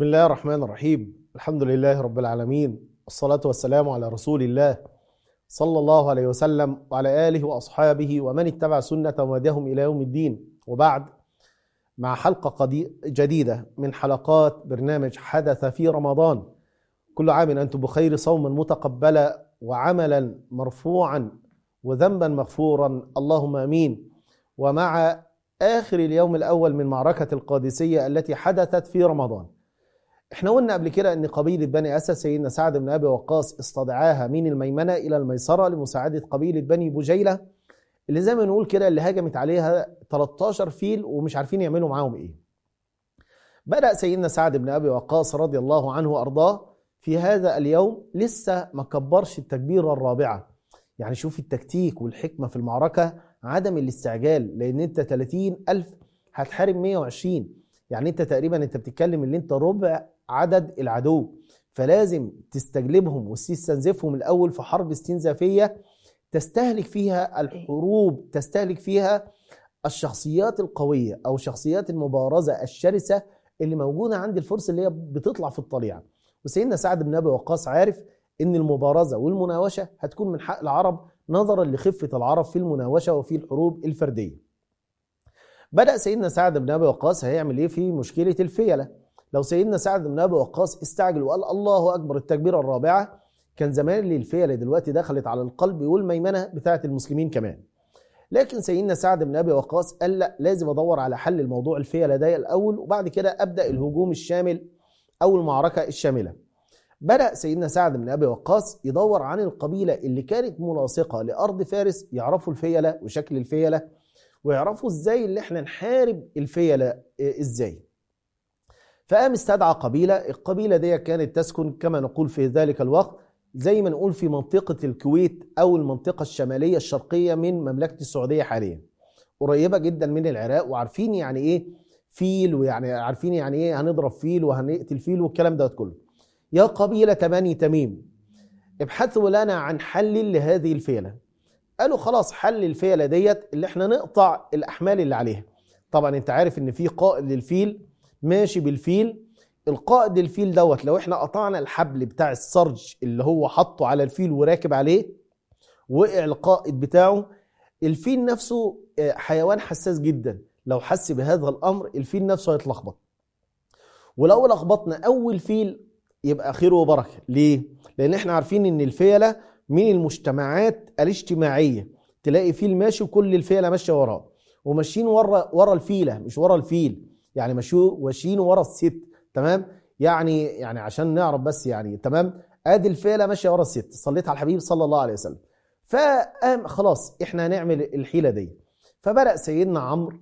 بسم الله الرحمن الرحيم الحمد لله رب العالمين والصلاة والسلام على رسول الله صلى الله عليه وسلم وعلى آله وأصحابه ومن اتبع سنة وهداهم إلى يوم الدين وبعد مع حلقة قدي- جديدة من حلقات برنامج حدث في رمضان كل عام أنتم بخير صوما متقبلا وعملا مرفوعا وذنبا مغفورا اللهم امين ومع اخر اليوم الاول من معركه القادسيه التي حدثت في رمضان. احنا قلنا قبل كده ان قبيله بني اسد سيدنا سعد بن ابي وقاص استدعاها من الميمنه الى الميسره لمساعده قبيله بني بجيله اللي زي ما نقول كده اللي هجمت عليها 13 فيل ومش عارفين يعملوا معاهم ايه. بدأ سيدنا سعد بن ابي وقاص رضي الله عنه وارضاه في هذا اليوم لسه ما كبرش التكبيره الرابعه يعني شوف التكتيك والحكمة في المعركة عدم الاستعجال لأن أنت 30 ألف هتحارب 120 يعني أنت تقريبا أنت بتتكلم اللي أنت ربع عدد العدو فلازم تستجلبهم وتستنزفهم الأول في حرب استنزافية تستهلك فيها الحروب تستهلك فيها الشخصيات القوية أو شخصيات المبارزة الشرسة اللي موجودة عند الفرس اللي هي بتطلع في الطليعة وسيدنا سعد بن أبي وقاص عارف ان المبارزه والمناوشه هتكون من حق العرب نظرا لخفه العرب في المناوشه وفي الحروب الفرديه. بدا سيدنا سعد بن ابي وقاص هيعمل ايه في مشكله الفيله؟ لو سيدنا سعد بن ابي وقاص استعجل وقال الله اكبر التكبيره الرابعه كان زمان اللي الفيله دلوقتي دخلت على القلب والميمنه بتاعه المسلمين كمان. لكن سيدنا سعد بن ابي وقاص قال لا لازم ادور على حل الموضوع الفيله ده الاول وبعد كده ابدا الهجوم الشامل او المعركه الشامله. بدأ سيدنا سعد بن أبي وقاص يدور عن القبيلة اللي كانت ملاصقة لأرض فارس يعرفوا الفيلة وشكل الفيلة ويعرفوا ازاي اللي احنا نحارب الفيلة ازاي فقام استدعى قبيلة القبيلة دي كانت تسكن كما نقول في ذلك الوقت زي ما نقول في منطقة الكويت أو المنطقة الشمالية الشرقية من مملكة السعودية حاليا قريبة جدا من العراق وعارفين يعني ايه فيل ويعني عارفين يعني ايه هنضرب فيل وهنقتل فيل والكلام ده كله يا قبيلة بني تميم ابحثوا لنا عن حل لهذه الفيلة قالوا خلاص حل الفيلة ديت اللي احنا نقطع الأحمال اللي عليها طبعا انت عارف ان في قائد للفيل ماشي بالفيل القائد الفيل دوت لو احنا قطعنا الحبل بتاع السرج اللي هو حطه على الفيل وراكب عليه وقع القائد بتاعه الفيل نفسه حيوان حساس جدا لو حس بهذا الامر الفيل نفسه هيتلخبط ولو لخبطنا اول فيل يبقى خير وبركه ليه لان احنا عارفين ان الفيله من المجتمعات الاجتماعيه تلاقي فيل ماشي وكل الفيله ماشيه وراه وماشيين ورا ورا الفيله مش ورا الفيل يعني ماشيين ورا الست تمام يعني يعني عشان نعرف بس يعني تمام ادي الفيله ماشيه ورا الست صليت على الحبيب صلى الله عليه وسلم فقام خلاص احنا هنعمل الحيله دي فبدا سيدنا عمرو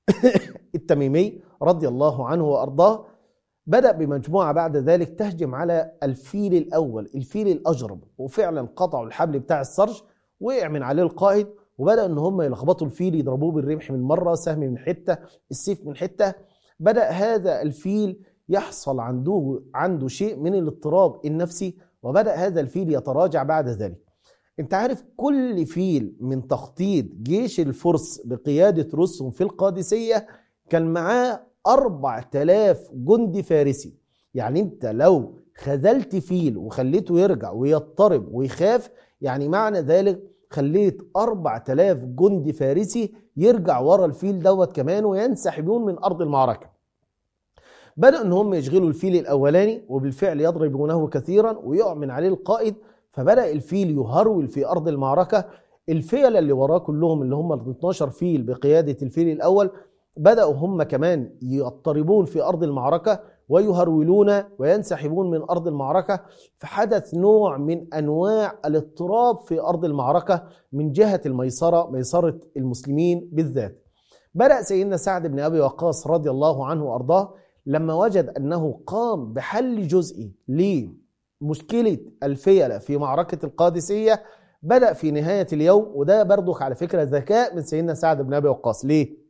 التميمي رضي الله عنه وارضاه بدأ بمجموعة بعد ذلك تهجم على الفيل الأول الفيل الأجرب وفعلا قطعوا الحبل بتاع السرج وقع من عليه القائد وبدأ ان هم يلخبطوا الفيل يضربوه بالرمح من مرة سهم من حتة السيف من حتة بدأ هذا الفيل يحصل عنده عنده شيء من الاضطراب النفسي وبدأ هذا الفيل يتراجع بعد ذلك انت عارف كل فيل من تخطيط جيش الفرس بقيادة رستم في القادسية كان معاه أربع تلاف جندي فارسي يعني أنت لو خذلت فيل وخليته يرجع ويضطرب ويخاف يعني معنى ذلك خليت أربع تلاف جندي فارسي يرجع ورا الفيل دوت كمان وينسحبون من أرض المعركة بدأ أن هم يشغلوا الفيل الأولاني وبالفعل يضربونه كثيرا ويقع من عليه القائد فبدأ الفيل يهرول في أرض المعركة الفيلة اللي وراه كلهم اللي هم ال 12 فيل بقيادة الفيل الأول بدأوا هم كمان يضطربون في أرض المعركة ويهرولون وينسحبون من أرض المعركة فحدث نوع من أنواع الاضطراب في أرض المعركة من جهة الميسرة ميسرة المسلمين بالذات بدأ سيدنا سعد بن أبي وقاص رضي الله عنه وأرضاه لما وجد أنه قام بحل جزئي لمشكلة الفيلة في معركة القادسية بدأ في نهاية اليوم وده برضك على فكرة ذكاء من سيدنا سعد بن أبي وقاص ليه؟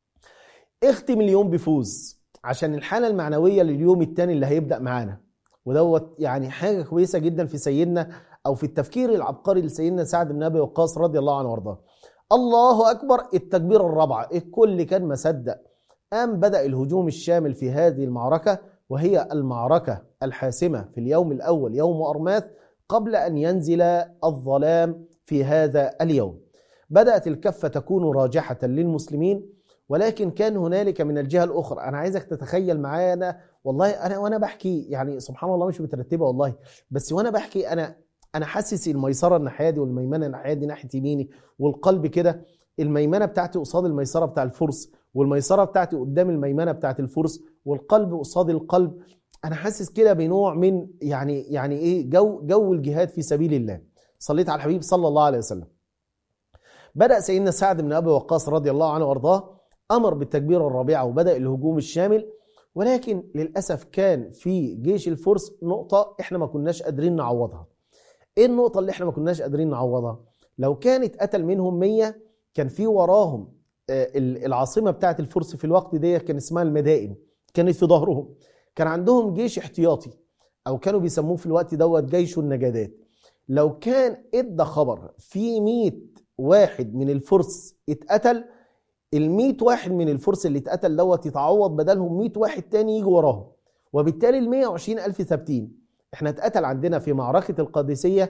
اختم اليوم بفوز عشان الحالة المعنوية لليوم التاني اللي هيبدأ معانا ودوت يعني حاجة كويسة جدا في سيدنا أو في التفكير العبقري لسيدنا سعد بن أبي وقاص رضي الله عنه وارضاه الله أكبر التكبير الرابعة الكل كان مصدق قام بدأ الهجوم الشامل في هذه المعركة وهي المعركة الحاسمة في اليوم الأول يوم أرماث قبل أن ينزل الظلام في هذا اليوم بدأت الكفة تكون راجحة للمسلمين ولكن كان هنالك من الجهة الأخرى أنا عايزك تتخيل معانا والله أنا وأنا بحكي يعني سبحان الله مش مترتبة والله بس وأنا بحكي أنا أنا حاسس الميسرة الناحية دي والميمنة الناحية دي ناحية يميني والقلب كده الميمنة بتاعتي قصاد الميسرة بتاع الفرس والميسرة بتاعتي قدام الميمنة بتاعت الفرس والقلب قصاد القلب أنا حاسس كده بنوع من يعني يعني إيه جو جو الجهاد في سبيل الله صليت على الحبيب صلى الله عليه وسلم بدأ سيدنا سعد بن أبي وقاص رضي الله عنه وأرضاه أمر بالتكبير الرابعة وبدأ الهجوم الشامل ولكن للأسف كان في جيش الفرس نقطة إحنا ما كناش قادرين نعوضها إيه النقطة اللي إحنا ما كناش قادرين نعوضها لو كانت قتل منهم 100 كان في وراهم العاصمة بتاعت الفرس في الوقت ده كان اسمها المدائن كانت في ظهرهم كان عندهم جيش احتياطي أو كانوا بيسموه في الوقت دوت جيش النجدات لو كان ادى خبر في 100 واحد من الفرس اتقتل ال 100 واحد من الفرس اللي اتقتل دوت يتعوض بدلهم 100 واحد تاني يجي وراهم وبالتالي ال 120 ألف ثابتين احنا اتقتل عندنا في معركة القادسية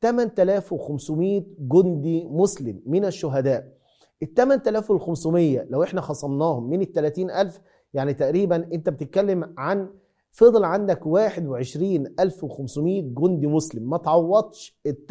8500 جندي مسلم من الشهداء ال 8500 لو احنا خصمناهم من ال 30000 يعني تقريبا انت بتتكلم عن فضل عندك 21500 جندي مسلم ما تعوضش ال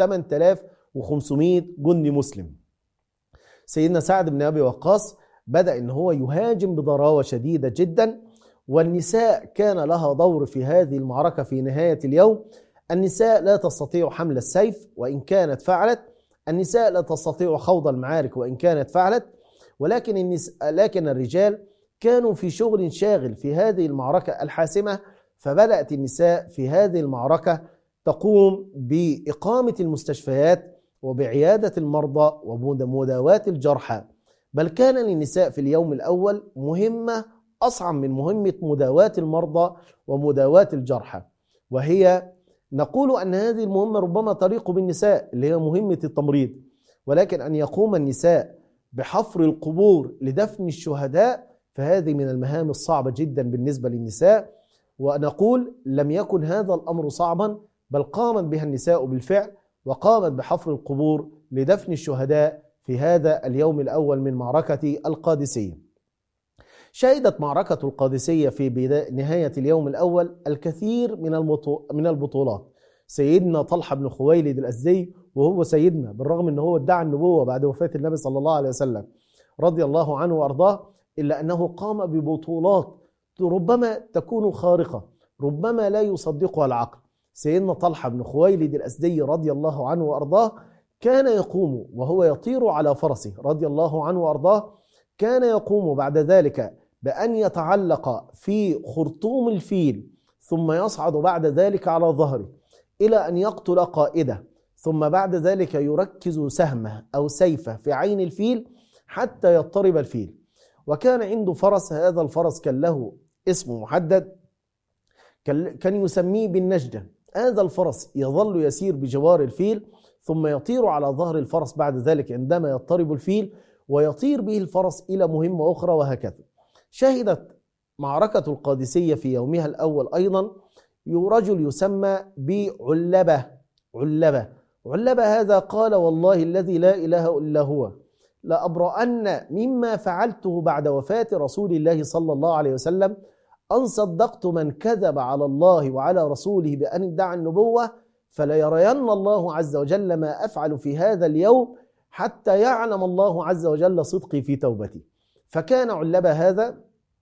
8500 جندي مسلم سيدنا سعد بن ابي وقاص بدا ان هو يهاجم بضراوه شديده جدا والنساء كان لها دور في هذه المعركه في نهايه اليوم النساء لا تستطيع حمل السيف وان كانت فعلت النساء لا تستطيع خوض المعارك وان كانت فعلت ولكن النساء لكن الرجال كانوا في شغل شاغل في هذه المعركه الحاسمه فبدات النساء في هذه المعركه تقوم باقامه المستشفيات وبعياده المرضى ومداواه الجرحى بل كان للنساء في اليوم الاول مهمه اصعب من مهمه مداواه المرضى ومداواه الجرحى وهي نقول ان هذه المهمه ربما تليق بالنساء اللي هي مهمه التمريض ولكن ان يقوم النساء بحفر القبور لدفن الشهداء فهذه من المهام الصعبه جدا بالنسبه للنساء ونقول لم يكن هذا الامر صعبا بل قامت بها النساء بالفعل وقامت بحفر القبور لدفن الشهداء في هذا اليوم الاول من معركه القادسيه. شهدت معركه القادسيه في نهايه اليوم الاول الكثير من من البطولات. سيدنا طلحه بن خويلد الازدي وهو سيدنا بالرغم ان هو ادعى النبوه بعد وفاه النبي صلى الله عليه وسلم رضي الله عنه وارضاه الا انه قام ببطولات ربما تكون خارقه ربما لا يصدقها العقل سيدنا طلحة بن خويلد الأسدي رضي الله عنه وأرضاه كان يقوم وهو يطير على فرسه رضي الله عنه وأرضاه كان يقوم بعد ذلك بأن يتعلق في خرطوم الفيل ثم يصعد بعد ذلك على ظهره إلى أن يقتل قائده ثم بعد ذلك يركز سهمه أو سيفه في عين الفيل حتى يضطرب الفيل وكان عنده فرس هذا الفرس كان له اسم محدد كان يسميه بالنجدة هذا الفرس يظل يسير بجوار الفيل ثم يطير على ظهر الفرس بعد ذلك عندما يضطرب الفيل ويطير به الفرس إلى مهمة أخرى وهكذا شهدت معركة القادسية في يومها الأول أيضا رجل يسمى بعلبة علبة علبة هذا قال والله الذي لا إله إلا هو لأبرأن مما فعلته بعد وفاة رسول الله صلى الله عليه وسلم أن صدقت من كذب على الله وعلى رسوله بأن ادعى النبوة فليرين الله عز وجل ما أفعل في هذا اليوم حتى يعلم الله عز وجل صدقي في توبتي فكان علبة هذا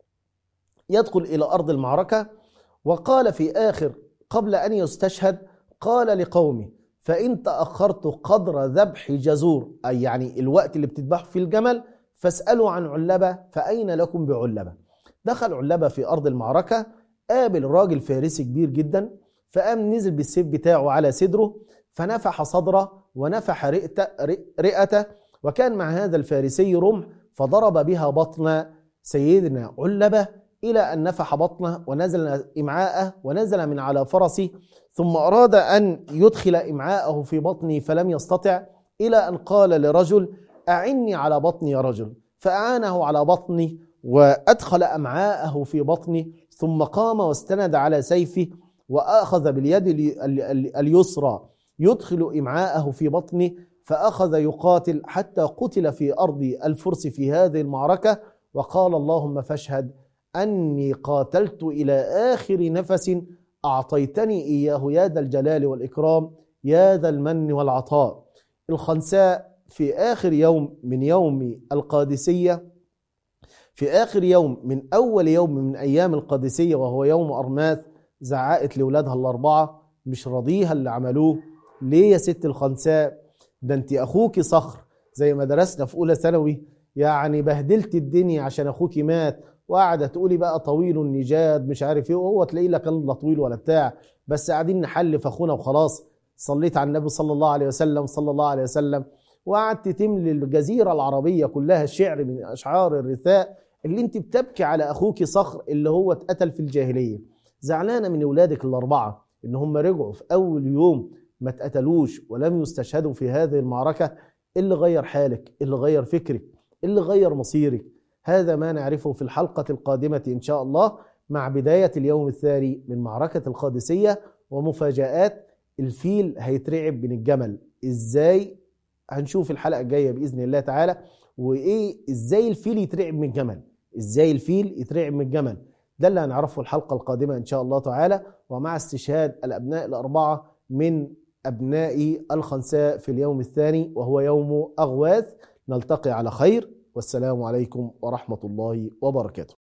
يدخل إلى أرض المعركة وقال في آخر قبل أن يستشهد قال لقومه فإن تأخرت قدر ذبح جزور أي يعني الوقت اللي بتذبح في الجمل فاسألوا عن علبة فأين لكم بعلبة دخل علبة في أرض المعركة قابل راجل فارسي كبير جدا فقام نزل بالسيف بتاعه على صدره فنفح صدره ونفح رئته وكان مع هذا الفارسي رمح فضرب بها بطن سيدنا علبة إلى أن نفح بطنه ونزل إمعاءه ونزل من على فرسه ثم أراد أن يدخل إمعاءه في بطني فلم يستطع إلى أن قال لرجل أعني على بطني يا رجل فأعانه على بطني وأدخل أمعاءه في بطني ثم قام واستند على سيفه وأخذ باليد ال- ال- ال- اليسرى يدخل إمعاءه في بطنه فأخذ يقاتل حتى قتل في أرض الفرس في هذه المعركة وقال اللهم فاشهد أني قاتلت إلى آخر نفس أعطيتني إياه يا ذا الجلال والإكرام يا ذا المن والعطاء الخنساء في آخر يوم من يوم القادسية في آخر يوم من أول يوم من أيام القادسية وهو يوم أرماث زعقت لأولادها الأربعة مش راضيها اللي عملوه ليه يا ست الخنساء ده انت أخوك صخر زي ما درسنا في أولى ثانوي يعني بهدلت الدنيا عشان أخوك مات وقاعدة تقولي بقى طويل النجاد مش عارف ايه وهو تلاقيه لا كان لا طويل ولا بتاع بس قاعدين نحلف أخونا وخلاص صليت على النبي صلى الله عليه وسلم صلى الله عليه وسلم وقعدت تملي الجزيرة العربية كلها شعر من أشعار الرثاء اللي انت بتبكي على أخوك صخر اللي هو اتقتل في الجاهلية زعلانة من أولادك الأربعة إن هم رجعوا في أول يوم ما اتقتلوش ولم يستشهدوا في هذه المعركة إيه اللي غير حالك إيه اللي غير فكرك إيه اللي غير مصيرك هذا ما نعرفه في الحلقة القادمة إن شاء الله مع بداية اليوم الثاني من معركة القادسية ومفاجآت الفيل هيترعب من الجمل ازاي هنشوف الحلقة الجاية بإذن الله تعالى وإيه ازاي الفيل يترعب من الجمل ازاي الفيل يترعب من الجمل ده اللي هنعرفه الحلقة القادمة إن شاء الله تعالى ومع استشهاد الأبناء الأربعة من أبناء الخنساء في اليوم الثاني وهو يوم أغواث نلتقي على خير والسلام عليكم ورحمة الله وبركاته